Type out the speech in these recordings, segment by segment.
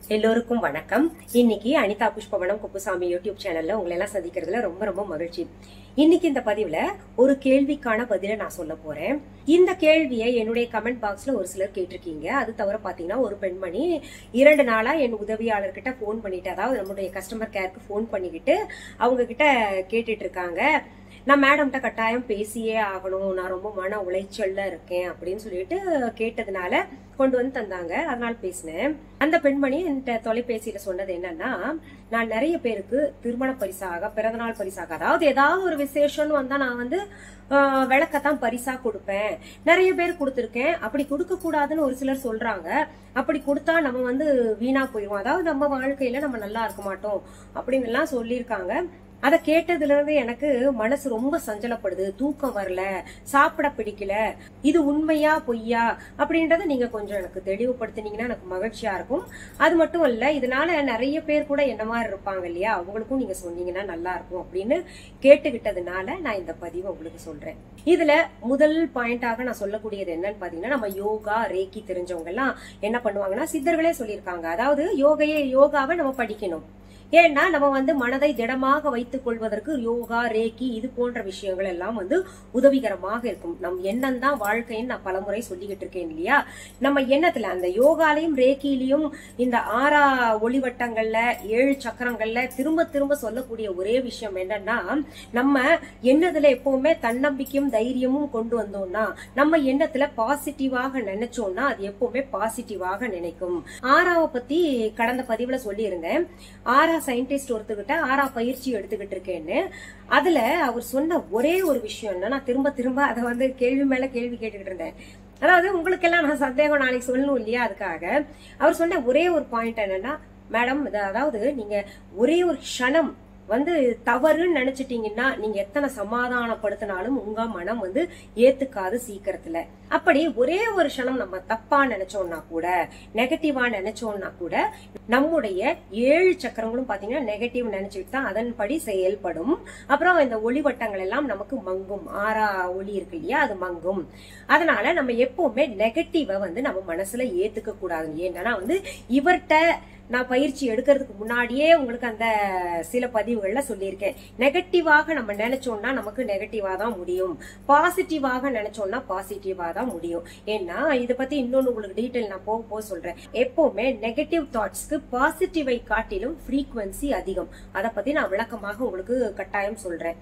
எல்லோருக்கும் வணக்கம் இன்னைக்கு அனிதா புஷ்பவனம் குப்புசாமி யூடியூப் சேனல்ல உங்களை எல்லாம் சந்திக்கிறதுல ரொம்ப ரொம்ப மகிழ்ச்சி இன்னைக்கு இந்த பதிவுல ஒரு கேள்விக்கான பதில நான் சொல்ல போறேன் இந்த கேள்வியை என்னுடைய கமெண்ட் பாக்ஸ்ல ஒரு சிலர் கேட்டிருக்கீங்க அது தவிர பாத்தீங்கன்னா ஒரு பெண்மணி இரண்டு நாளா என் உதவியாளர்கிட்ட ஃபோன் பண்ணிட்டு அதாவது நம்மளுடைய கஸ்டமர் கேருக்கு ஃபோன் பண்ணிக்கிட்டு அவங்க கிட்ட கேட்டுட்டு இருக்காங்க நான் மேடம்கிட்ட கட்டாயம் பேசியே ஆகணும் நான் ரொம்ப மன உளைச்சல்ல இருக்கேன் அப்படின்னு சொல்லிட்டு கேட்டதுனால கொண்டு வந்து தந்தாங்க அதனால பேசினேன் அந்த பெண்மணி என்கிட்ட தொலைபேசியில சொன்னது என்னன்னா நான் நிறைய பேருக்கு திருமண பரிசாக பிறந்தநாள் பரிசாக அதாவது ஏதாவது ஒரு விசேஷம்னு வந்தா நான் வந்து ஆஹ், விளக்கத்தான் பரிசா கொடுப்பேன் நிறைய பேர் கொடுத்துருக்கேன் அப்படி கொடுக்க கூடாதுன்னு ஒரு சிலர் சொல்றாங்க அப்படி கொடுத்தா நம்ம வந்து வீணா போயிடுவோம் அதாவது நம்ம வாழ்க்கையில நம்ம நல்லா இருக்க மாட்டோம் அப்படின்னு எல்லாம் சொல்லியிருக்காங்க அதை கேட்டதுல இருந்து எனக்கு மனசு ரொம்ப சஞ்சலப்படுது தூக்கம் வரல சாப்பிட பிடிக்கல இது உண்மையா பொய்யா அப்படின்றத நீங்க கொஞ்சம் எனக்கு தெளிவுபடுத்தினீங்கன்னா எனக்கு மகிழ்ச்சியா இருக்கும் அது மட்டும் இல்ல இதனால நிறைய பேர் கூட என்ன மாதிரி இருப்பாங்க இல்லையா அவங்களுக்கும் நீங்க சொன்னீங்கன்னா நல்லா இருக்கும் அப்படின்னு கேட்டுக்கிட்டதுனால நான் இந்த பதிவை உங்களுக்கு சொல்றேன் இதுல முதல் பாயிண்டாக நான் சொல்லக்கூடியது என்னன்னு பாத்தீங்கன்னா நம்ம யோகா ரேக்கி தெரிஞ்சவங்க எல்லாம் என்ன பண்ணுவாங்கன்னா சித்தர்களே சொல்லியிருக்காங்க அதாவது யோகையை யோகாவை நம்ம படிக்கணும் ஏன்னா நம்ம வந்து மனதை திடமாக வைத்துக் கொள்வதற்கு யோகா ரேக்கி இது போன்ற விஷயங்கள் எல்லாம் வந்து உதவிகரமாக இருக்கும் நம் எண்ணம் தான் வாழ்க்கைன்னு நான் பலமுறை சொல்லிக்கிட்டு இருக்கேன் இல்லையா நம்ம எண்ணத்துல அந்த யோகாலையும் ரேக்கிலையும் இந்த ஆறா ஒளிவட்டங்கள்ல ஏழு சக்கரங்கள்ல திரும்ப திரும்ப சொல்லக்கூடிய ஒரே விஷயம் என்னன்னா நம்ம எண்ணத்துல எப்பவுமே தன்னம்பிக்கையும் தைரியமும் கொண்டு வந்தோம்னா நம்ம எண்ணத்துல பாசிட்டிவாக நினைச்சோம்னா அது எப்பவுமே பாசிட்டிவாக நினைக்கும் ஆறாவை பத்தி கடந்த பதிவுல சொல்லியிருந்தேன் ஆறா சயின்டிஸ்ட் ஒருத்துக்கிட்ட ஆறா பயிற்சி எடுத்துக்கிட்டு இருக்கேன்னு அதுல அவர் சொன்ன ஒரே ஒரு விஷயம் என்ன நான் திரும்ப திரும்ப அதை வந்து கேள்வி மேல கேள்வி கேட்டுக்கிட்டு இருந்தேன் அதாவது உங்களுக்கெல்லாம் நான் சந்தேகம் நாளைக்கு சொல்லணும் இல்லையா அதுக்காக அவர் சொன்ன ஒரே ஒரு பாயிண்ட் என்னன்னா மேடம் அதாவது நீங்க ஒரே ஒரு க்ஷணம் வந்து தவறுன்னு நினைச்சிட்டீங்கன்னா நீங்க எத்தனை சமாதானப்படுத்தினாலும் உங்க மனம் வந்து ஏத்துக்காது சீக்கிரத்துல அப்படி ஒரே ஒரு க்ஷணம் நம்ம தப்பா நினைச்சோம்னா கூட நெகட்டிவா நினைச்சோம்னா கூட நம்முடைய ஏழு சக்கரங்களும் பாத்தீங்கன்னா நெகட்டிவ் நினைச்சிட்டு தான் அதன்படி செயல்படும் அப்புறம் இந்த ஒளிவட்டங்கள் எல்லாம் நமக்கு மங்கும் ஆறா ஒளி இருக்கு இல்லையா அது மங்கும் அதனால நம்ம எப்பவுமே நெகட்டிவ வந்து நம்ம மனசுல ஏத்துக்க கூடாது ஏன்னா வந்து இவர்கிட்ட நான் பயிற்சி எடுக்கிறதுக்கு முன்னாடியே உங்களுக்கு அந்த சில பதிவுகள்ல சொல்லியிருக்கேன் நெகட்டிவாக நம்ம நினைச்சோம்னா நமக்கு நெகட்டிவா தான் முடியும் பாசிட்டிவாக நினைச்சோம்னா பாசிட்டிவா தான் முடியும் ஏன்னா இதை பத்தி இன்னொன்னு உங்களுக்கு டீட்டெயில் நான் போக போக சொல்றேன் எப்பவுமே நெகட்டிவ் தாட்ஸ்க்கு பாசிட்டிவை காட்டிலும் ஃப்ரீக்வன்சி அதிகம் அதை பத்தி நான் விளக்கமாக உங்களுக்கு கட்டாயம் சொல்றேன்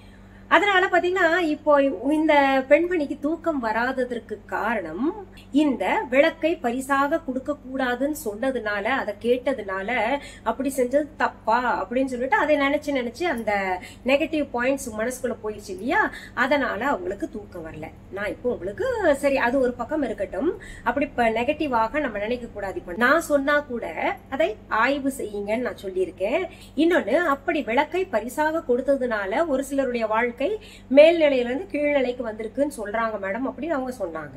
அதனால பாத்தீங்கன்னா இப்போ இந்த பெண்மணிக்கு தூக்கம் வராததற்கு காரணம் இந்த விளக்கை பரிசாக கொடுக்க கூடாதுன்னு சொன்னதுனால அதை கேட்டதுனால அப்படி செஞ்சது தப்பா அப்படின்னு சொல்லிட்டு அதை நினைச்சு நினைச்சு அந்த நெகட்டிவ் பாயிண்ட்ஸ் மனசுக்குள்ள போயிடுச்சு இல்லையா அதனால அவங்களுக்கு தூக்கம் வரல நான் இப்போ உங்களுக்கு சரி அது ஒரு பக்கம் இருக்கட்டும் அப்படி இப்ப நெகட்டிவாக நம்ம நினைக்க கூடாது இப்ப நான் சொன்னா கூட அதை ஆய்வு செய்யுங்கன்னு நான் சொல்லியிருக்கேன் இன்னொன்னு அப்படி விளக்கை பரிசாக கொடுத்ததுனால ஒரு சிலருடைய வாழ்க்கை மேல்நிலையில இருந்து கீழ்நிலைக்கு வந்திருக்குன்னு சொல்றாங்க மேடம் அப்படின்னு அவங்க சொன்னாங்க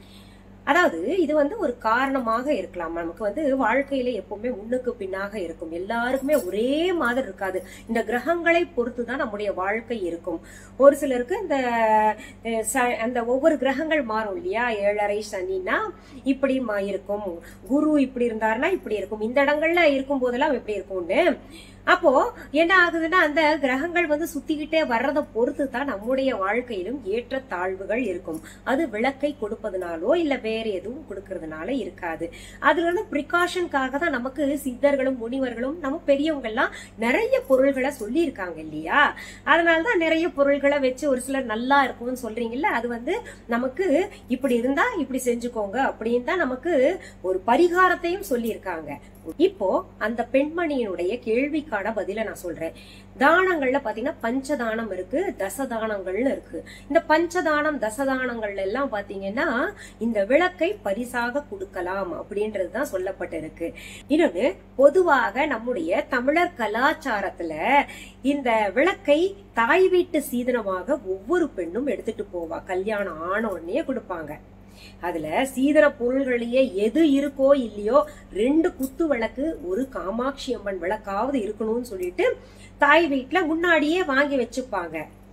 அதாவது இது வந்து ஒரு காரணமாக இருக்கலாம் நமக்கு வந்து வாழ்க்கையில எப்பவுமே முன்னுக்கு பின்னாக இருக்கும் எல்லாருக்குமே ஒரே மாதிரி இருக்காது இந்த கிரகங்களை பொறுத்து தான் நம்முடைய வாழ்க்கை இருக்கும் ஒரு சிலருக்கு இந்த அஹ், ச- அந்த ஒவ்வொரு கிரகங்கள் மாறும் இல்லையா ஏழரை சனின்னா இப்படி மா- இருக்கும் குரு இப்படி இருந்தாருன்னா இப்படி இருக்கும் இந்த இடங்கள்ல இருக்கும் போதெல்லாம் இப்படி இருக்கும்னு அப்போ என்ன ஆகுதுன்னா அந்த கிரகங்கள் வந்து சுத்திக்கிட்டே வர்றதை பொறுத்து தான் நம்முடைய வாழ்க்கையிலும் ஏற்ற தாழ்வுகள் இருக்கும் அது விளக்கை கொடுப்பதனாலோ இல்ல வேற எதுவும் கொடுக்கறதுனால இருக்காது அதுல இருந்து ப்ரிகாஷனுக்காக தான் நமக்கு சித்தர்களும் முனிவர்களும் நம்ம பெரியவங்க எல்லாம் நிறைய பொருள்களை சொல்லி இருக்காங்க இல்லையா அதனாலதான் நிறைய பொருள்களை வச்சு ஒரு சிலர் நல்லா இருக்கும்னு சொல்றீங்கல்ல அது வந்து நமக்கு இப்படி இருந்தா இப்படி செஞ்சுக்கோங்க அப்படின்னு தான் நமக்கு ஒரு பரிகாரத்தையும் சொல்லியிருக்காங்க இப்போ அந்த பெண்மணியினுடைய கேள்விக்கான பதில நான் சொல்றேன் தானங்கள்ல பாத்தீங்கன்னா பஞ்சதானம் இருக்கு தசதானங்கள்னு இருக்கு இந்த பஞ்சதானம் தசதானங்கள்ல எல்லாம் பாத்தீங்கன்னா இந்த விளக்கை பரிசாக கொடுக்கலாம் அப்படின்றதுதான் சொல்லப்பட்டிருக்கு இன்னொன்னு பொதுவாக நம்முடைய தமிழர் கலாச்சாரத்துல இந்த விளக்கை தாய் வீட்டு சீதனமாக ஒவ்வொரு பெண்ணும் எடுத்துட்டு போவா கல்யாணம் ஆன உடனே கொடுப்பாங்க அதுல சீதன பொருள்களையே எது இருக்கோ இல்லையோ ரெண்டு குத்து விளக்கு ஒரு காமாட்சி அம்மன் விளக்காவது இருக்கணும்னு சொல்லிட்டு தாய் வீட்டுல முன்னாடியே வாங்கி வச்சுப்பாங்க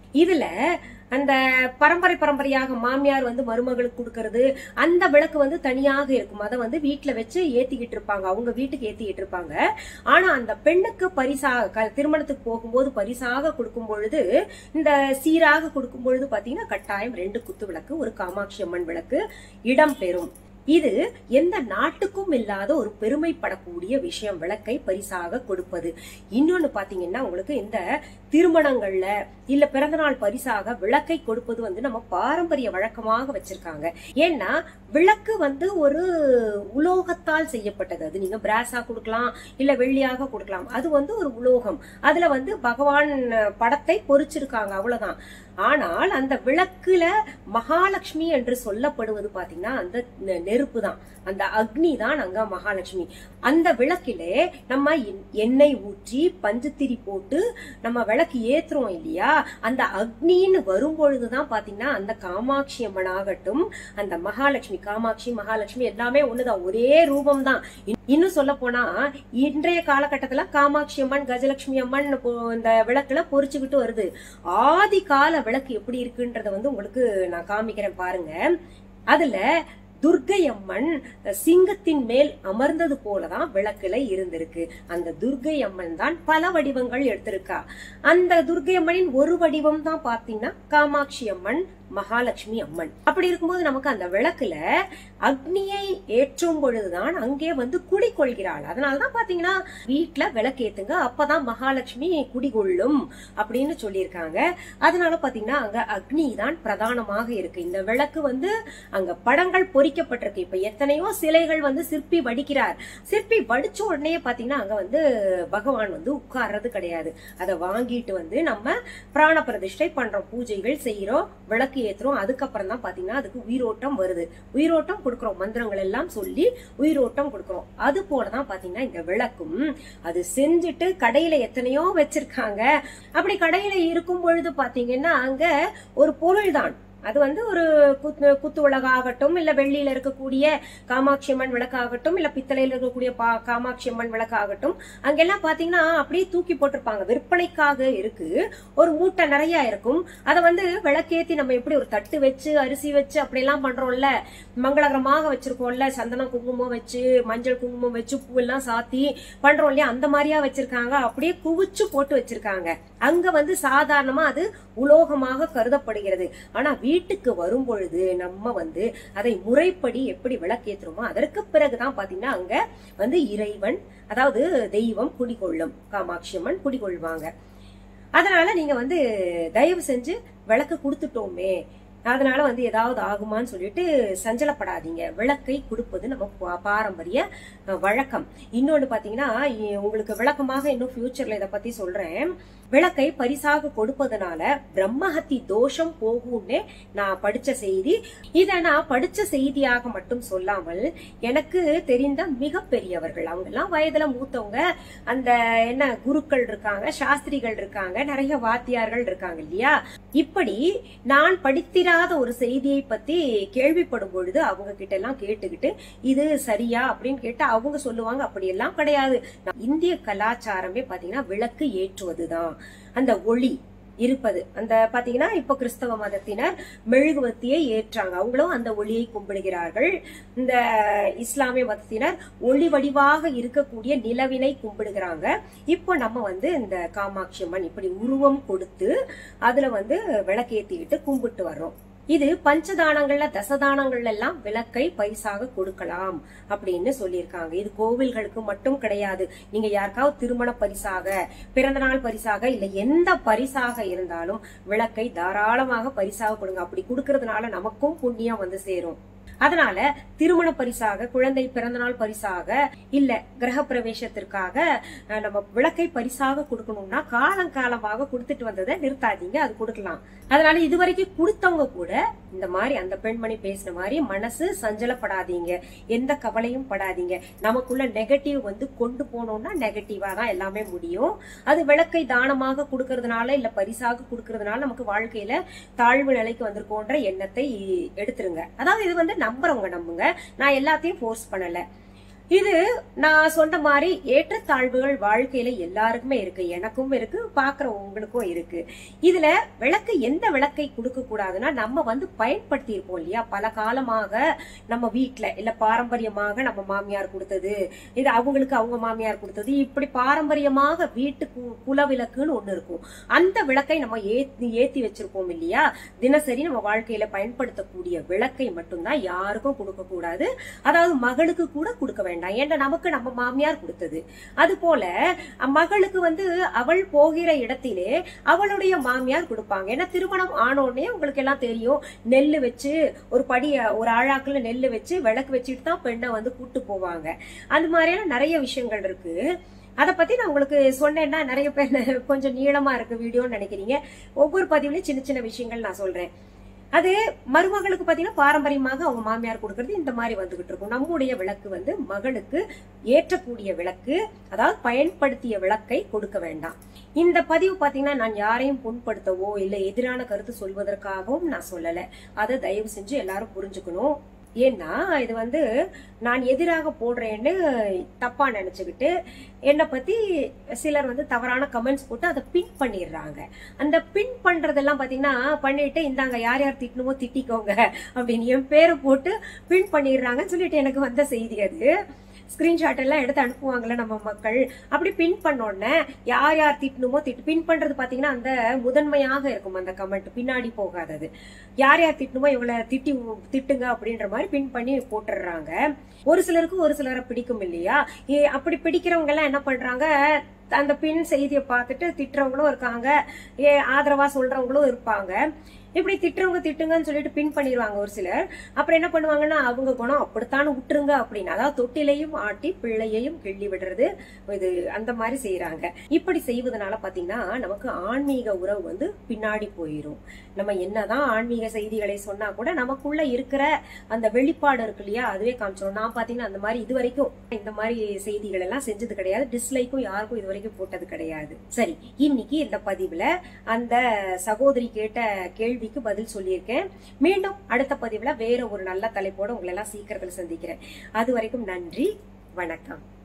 இதுல அந்த பரம்பரை பரம்பரையாக மாமியார் வந்து மருமகளுக்கு கொடுக்கறது அந்த விளக்கு வந்து தனியாக இருக்கும் அதை வந்து வீட்டுல வச்சு ஏத்திக்கிட்டு இருப்பாங்க அவங்க வீட்டுக்கு ஏத்திக்கிட்டு இருப்பாங்க ஆனா அந்த பெண்ணுக்கு பரிசாக க- திருமணத்துக்கு போகும்போது பரிசாக கொடுக்கும் பொழுது இந்த சீராக கொடுக்கும் பொழுது பாத்தீங்கன்னா கட்டாயம் ரெண்டு குத்து விளக்கு ஒரு காமாட்சி அம்மன் விளக்கு இடம் பெறும் இது எந்த நாட்டுக்கும் இல்லாத ஒரு பெருமைப்படக்கூடிய விஷயம் விளக்கை பரிசாக கொடுப்பது இன்னொன்னு பாத்தீங்கன்னா உங்களுக்கு இந்த திருமணங்கள்ல இல்ல பிறந்தநாள் பரிசாக விளக்கை கொடுப்பது வந்து நம்ம பாரம்பரிய வழக்கமாக வச்சிருக்காங்க ஏன்னா விளக்கு வந்து ஒரு உலோகத்தால் செய்யப்பட்டது அது நீங்க பிராஸா கொடுக்கலாம் இல்ல வெள்ளியாக கொடுக்கலாம் அது வந்து ஒரு உலோகம் அதுல வந்து பகவான் படத்தை பொறிச்சிருக்காங்க அவ்வளவுதான் ஆனால் அந்த விளக்குல மகாலட்சுமி என்று சொல்லப்படுவது பாத்தீங்கன்னா அந்த நெ- நெருப்பு தான் அந்த அக்னி தான் அங்க மகாலட்சுமி அந்த விளக்கிலே நம்ம எண்- எண்ணெய் ஊற்றி பஞ்சுத்திரி போட்டு நம்ம விளக்கு ஏத்துறோம் இல்லையா அந்த அக்னின்னு வரும்பொழுதுதான் பாத்தீங்கன்னா அந்த காமாட்சி அம்மன் ஆகட்டும் அந்த மகாலட்சுமி காமாட்சி மகாலட்சுமி எல்லாமே ஒண்ணுதான் ஒரே ரூபம் தான் இன்னும் சொல்ல போனா இன்றைய காலகட்டத்துல காமாட்சி அம்மன் கஜலட்சுமி அம்மன் இப்போ இந்த விளக்குல பொறிச்சுக்கிட்டு வருது ஆதி கால விளக்கு எப்படி இருக்குன்றத வந்து உங்களுக்கு நான் காமிக்கிறேன் பாருங்க அதுல துர்க்கை அம்மன் சிங்கத்தின் மேல் அமர்ந்தது போலதான் விளக்குல இருந்திருக்கு அந்த துர்க்கை அம்மன் தான் பல வடிவங்கள் எடுத்திருக்கா அந்த துர்க்கை அம்மனின் ஒரு வடிவம் தான் பாத்தீங்கன்னா காமாட்சி அம்மன் மகாலட்சுமி அம்மன் அப்படி இருக்கும்போது நமக்கு அந்த விளக்குல அக்னியை ஏற்றும் பொழுதுதான் அங்கே வந்து குடிகொள்கிறாள் அதனாலதான் பாத்தீங்கன்னா வீட்டுல விளக்கு ஏத்துங்க அப்பதான் மகாலட்சுமி குடிகொள்ளும் அப்படின்னு சொல்லியிருக்காங்க அதனால பாத்தீங்கன்னா அங்க அக்னி தான் பிரதானமாக இருக்கு இந்த விளக்கு வந்து அங்க படங்கள் பொறிக்கப்பட்டிருக்கு இப்ப எத்தனையோ சிலைகள் வந்து சிற்பி வடிக்கிறார் சிற்பி வடிச்ச உடனே பாத்தீங்கன்னா அங்க வந்து பகவான் வந்து உட்கார்றது கிடையாது அதை வாங்கிட்டு வந்து நம்ம பிராண பிரதிஷ்டை பண்றோம் பூஜைகள் செய்யறோம் விளக்கு ஏத்துறோம் அதுக்கப்புறம் தான் பாத்தீங்கன்னா அதுக்கு உயிரோட்டம் வருது உயிரோட்டம் கொடுக்கறோம் மந்திரங்கள் எல்லாம் சொல்லி உயிரோட்டம் கொடுக்கறோம் அது போலதான் பாத்தீங்கன்னா இந்த விளக்கும் அது செஞ்சுட்டு கடையில எத்தனையோ வச்சிருக்காங்க அப்படி கடையில இருக்கும் பொழுது பாத்தீங்கன்னா அங்க ஒரு பொருள் தான் அது வந்து ஒரு குத்து குத்து விளக்காகட்டும் இல்ல வெள்ளியில இருக்கக்கூடிய காமாட்சி அம்மன் விளக்காகட்டும் இல்ல பித்தளையில இருக்கக்கூடிய பா காமாட்சி அம்மன் விளக்காகட்டும் அங்கெல்லாம் பாத்தீங்கன்னா அப்படியே தூக்கி போட்டிருப்பாங்க விற்பனைக்காக இருக்கு ஒரு மூட்டை நிறைய இருக்கும் அதை வந்து விளக்கேத்தி நம்ம எப்படி ஒரு தட்டு வச்சு அரிசி வச்சு அப்படியெல்லாம் பண்றோம்ல மங்களகரமாக வச்சிருக்கோம்ல சந்தனம் குங்குமம் வச்சு மஞ்சள் குங்குமம் வச்சு பூவெல்லாம் சாத்தி பண்றோம் இல்லையா அந்த மாதிரியா வச்சிருக்காங்க அப்படியே குவிச்சு போட்டு வச்சிருக்காங்க அங்க வந்து சாதாரணமா அது உலோகமாக கருதப்படுகிறது ஆனா வீட்டுக்கு வரும் பொழுது நம்ம வந்து அதை முறைப்படி எப்படி விளக்கேற்றுறோமோ அதற்கு பிறகுதான் பாத்தீங்கன்னா அங்க வந்து இறைவன் அதாவது தெய்வம் குடிகொள்ளும் காமாட்சி அம்மன் குடிகொள்வாங்க அதனால நீங்க வந்து தயவு செஞ்சு விளக்கு கொடுத்துட்டோமே அதனால வந்து ஏதாவது ஆகுமான்னு சொல்லிட்டு சஞ்சலப்படாதீங்க விளக்கை கொடுப்பது நம்ம பா- பாரம்பரிய அஹ், வழக்கம் இன்னொன்னு பாத்தீங்கன்னா இ- உங்களுக்கு விளக்கமாக இன்னும் ஃபியூச்சர்ல இத பத்தி சொல்றேன் விளக்கை பரிசாக கொடுப்பதனால பிரம்மஹத்தி தோஷம் போகும்னு நான் படிச்ச செய்தி இத நான் படிச்ச செய்தியாக மட்டும் சொல்லாமல் எனக்கு தெரிந்த மிகப்பெரியவர்கள் அவங்க எல்லாம் வயதுல மூத்தவங்க அந்த என்ன குருக்கள் இருக்காங்க சாஸ்திரிகள் இருக்காங்க நிறைய வாத்தியார்கள் இருக்காங்க இல்லையா இப்படி நான் படித்திராத ஒரு செய்தியை பத்தி கேள்விப்படும் பொழுது அவங்க கிட்ட எல்லாம் கேட்டுக்கிட்டு இது சரியா அப்படின்னு கேட்டு அவங்க சொல்லுவாங்க அப்படி எல்லாம் கிடையாது இந்திய கலாச்சாரமே பாத்தீங்கன்னா விளக்கு ஏற்றுவதுதான் அந்த ஒளி இருப்பது அந்த பாத்தீங்கன்னா இப்ப கிறிஸ்தவ மதத்தினர் மெழுகுவத்தியை ஏற்றாங்க அவங்களும் அந்த ஒளியை கும்பிடுகிறார்கள் இந்த இஸ்லாமிய மதத்தினர் ஒளி வடிவாக இருக்கக்கூடிய நிலவினை கும்பிடுகிறாங்க இப்போ நம்ம வந்து இந்த காமாட்சி அம்மன் இப்படி உருவம் கொடுத்து அதுல வந்து விளக்கேத்திக்கிட்டு கும்பிட்டு வர்றோம் இது பஞ்சதானங்கள்ல தசதானங்கள்ல எல்லாம் விளக்கை பரிசாக கொடுக்கலாம் அப்படின்னு சொல்லியிருக்காங்க இது கோவில்களுக்கு மட்டும் கிடையாது நீங்க யாருக்காவது திருமண பரிசாக பிறந்த நாள் பரிசாக இல்ல எந்த பரிசாக இருந்தாலும் விளக்கை தாராளமாக பரிசாக கொடுங்க அப்படி கொடுக்கறதுனால நமக்கும் புண்ணியம் வந்து சேரும் அதனால திருமண பரிசாக குழந்தை பிறந்தநாள் பரிசாக இல்ல கிரக பிரவேசத்திற்காக அஹ், நம்ம விளக்கை பரிசாக கொடுக்கணும்னா காலம் காலமாக கொடுத்துட்டு வந்ததை நிறுத்தாதீங்க அது கொடுக்கலாம் அதனால இதுவரைக்கும் கொடுத்தவங்க கூட இந்த மாதிரி அந்த பெண்மணி பேசின மாதிரி மனசு சஞ்சலப்படாதீங்க எந்த கவலையும் படாதீங்க நமக்குள்ள நெகட்டிவ் வந்து கொண்டு போனோம்னா நெகட்டிவா தான் எல்லாமே முடியும் அது விளக்கை தானமாக கொடுக்கறதுனால இல்ல பரிசாக கொடுக்கறதுனால நமக்கு வாழ்க்கையில தாழ்வு நிலைக்கு வந்திருக்கோன்ற எண்ணத்தை எடுத்துருங்க அதாவது இது வந்து நம்புறவங்க நம்புங்க நான் எல்லாத்தையும் ஃபோர்ஸ் பண்ணல இது நான் சொன்ன மாதிரி ஏற்றத்தாழ்வுகள் வாழ்க்கையில எல்லாருக்குமே இருக்கு எனக்கும் இருக்கு பாக்குற உங்களுக்கும் இருக்கு இதுல விளக்கு எந்த விளக்கை கொடுக்க கூடாதுன்னா நம்ம வந்து பயன்படுத்தி இருப்போம் இல்லையா பல காலமாக நம்ம வீட்ல இல்ல பாரம்பரியமாக நம்ம மாமியார் கொடுத்தது இது அவங்களுக்கு அவங்க மாமியார் கொடுத்தது இப்படி பாரம்பரியமாக வீட்டு கு- குலவிளக்குன்னு ஒண்ணு இருக்கும் அந்த விளக்கை நம்ம ஏத்தி ஏத்தி வச்சிருப்போம் இல்லையா தினசரி நம்ம வாழ்க்கையில பயன்படுத்தக்கூடிய விளக்கை மட்டும்தான் யாருக்கும் கொடுக்க கூடாது அதாவது மகளுக்கு கூட கொடுக்க வேண்டாம் ஏன்னா நமக்கு நம்ம மாமியார் கொடுத்தது அது போல மகளுக்கு வந்து அவள் போகிற இடத்திலே அவளுடைய மாமியார் கொடுப்பாங்க ஏன்னா திருமணம் ஆனோடனே உங்களுக்கு எல்லாம் தெரியும் நெல்லு வச்சு ஒரு படி ஒரு ஆழாக்குல நெல்லு வச்சு விளக்கு வச்சுட்டு தான் பெண்ணை வந்து கூட்டு போவாங்க அந்த மாதிரியான நிறைய விஷயங்கள் இருக்கு அதை பத்தி நான் உங்களுக்கு சொன்னேன்னா நிறைய பேர் கொஞ்சம் நீளமா இருக்கு வீடியோன்னு நினைக்கிறீங்க ஒவ்வொரு பதிவுலயும் சின்ன சின்ன விஷயங்கள் நான் சொல்றேன் அது மருமகளுக்கு பாத்தீங்கன்னா பாரம்பரியமாக அவங்க மாமியார் கொடுக்கறது இந்த மாதிரி வந்துகிட்டு இருக்கும் நம்முடைய விளக்கு வந்து மகளுக்கு ஏற்றக்கூடிய விளக்கு அதாவது பயன்படுத்திய விளக்கை கொடுக்க வேண்டாம் இந்த பதிவு பாத்தீங்கன்னா நான் யாரையும் புண்படுத்தவோ இல்ல எதிரான கருத்து சொல்வதற்காகவும் நான் சொல்லல அதை தயவு செஞ்சு எல்லாரும் புரிஞ்சுக்கணும் ஏன்னா இது வந்து நான் எதிராக போடுறேன்னு தப்பா நினைச்சுக்கிட்டு என்னை பத்தி சிலர் வந்து தவறான கமெண்ட்ஸ் போட்டு அதை பின் பண்ணிடுறாங்க அந்த பின் பண்றதெல்லாம் பாத்தீங்கன்னா பண்ணிட்டு இந்தாங்க யார் யார் திட்டணுமோ திட்டிக்கோங்க அப்படின்னு என் பேரை போட்டு பின் பண்ணிடுறாங்கன்னு சொல்லிட்டு எனக்கு வந்த செய்தி அது ஸ்கிரீன்ஷாட் எல்லாம் எடுத்து அனுப்புவாங்கல்ல நம்ம மக்கள் அப்படி பின் பண்ண உடனே யார் யார் திட்டணுமோ திட்டு பின் பண்றது பாத்தீங்கன்னா அந்த முதன்மையாக இருக்கும் அந்த கமெண்ட் பின்னாடி போகாதது யார் யார் திட்டணுமோ இவளை திட்டி திட்டுங்க அப்படின்ற மாதிரி பின் பண்ணி போட்டுடுறாங்க ஒரு சிலருக்கு ஒரு சிலரை பிடிக்கும் இல்லையா ஏ, அப்படி பிடிக்கிறவங்க எல்லாம் என்ன பண்றாங்க அந்த பின் செய்தியை பார்த்துட்டு திட்டுறவங்களும் இருக்காங்க ஏ ஆதரவா சொல்றவங்களும் இருப்பாங்க இப்படி திட்டுறவங்க திட்டுங்கன்னு சொல்லிட்டு பின் பண்ணிடுவாங்க ஒரு சிலர் அப்புறம் என்ன பண்ணுவாங்கன்னா அவங்க குணம் அப்படித்தானே விட்டுருங்க அப்படின்னு அதாவது தொட்டிலையும் ஆட்டி பிள்ளையையும் கிள்ளி விடுறது இது அந்த மாதிரி செய்யறாங்க இப்படி செய்வதனால பாத்தீங்கன்னா நமக்கு ஆன்மீக உறவு வந்து பின்னாடி போயிரும் நம்ம என்னதான் ஆன்மீக செய்திகளை சொன்னா கூட நமக்குள்ள இருக்கிற அந்த வெளிப்பாடு இருக்கு இல்லையா அதுவே காமிச்சிடும் நான் பாத்தீங்கன்னா அந்த மாதிரி இது வரைக்கும் இந்த மாதிரி செய்திகள் எல்லாம் செஞ்சது கிடையாது டிஸ்லைக்கும் யாருக்கும் இது வரைக்கும் போட்டது கிடையாது சரி இன்னைக்கு இந்த பதிவுல அந்த சகோதரி கேட்ட கேள்விக்கு பதில் சொல்லியிருக்கேன் மீண்டும் அடுத்த பதிவுல வேற ஒரு நல்ல தலைப்போட உங்களை எல்லாம் சீக்கிரத்துல சந்திக்கிறேன் அது வரைக்கும் நன்றி வணக்கம்